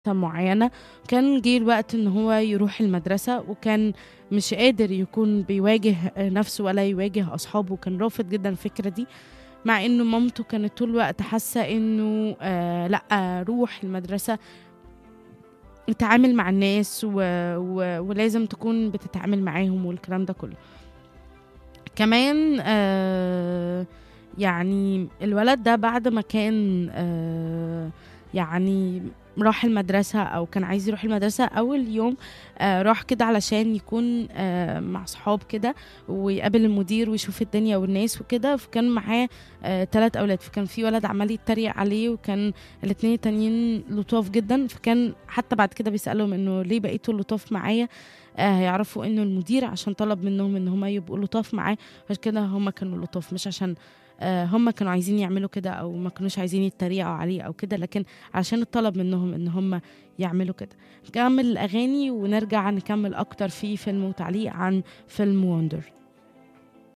معينة كان جه الوقت ان هو يروح المدرسة وكان مش قادر يكون بيواجه نفسه ولا يواجه اصحابه كان رافض جدا الفكرة دي مع انه مامته كانت طول الوقت حاسة انه آه لا روح المدرسة اتعامل مع الناس و... و... ولازم تكون بتتعامل معاهم والكلام ده كله كمان آه يعني الولد ده بعد ما كان آه يعني راح المدرسة أو كان عايز يروح المدرسة أول يوم آه راح كده علشان يكون آه مع صحاب كده ويقابل المدير ويشوف الدنيا والناس وكده فكان معاه آه تلات أولاد فكان في ولد عمال يتريق عليه وكان الاتنين التانيين لطاف جدا فكان حتى بعد كده بيسألهم إنه ليه بقيتوا لطاف معايا آه هيعرفوا إنه المدير عشان طلب منهم إن هما يبقوا لطاف معاه عشان كده هما كانوا لطاف مش عشان آه هم كانوا عايزين يعملوا كده او ما كانوش عايزين يتريقوا عليه او كده لكن عشان الطلب منهم ان هم يعملوا كده نكمل الاغاني ونرجع نكمل اكتر في فيلم وتعليق عن فيلم وندر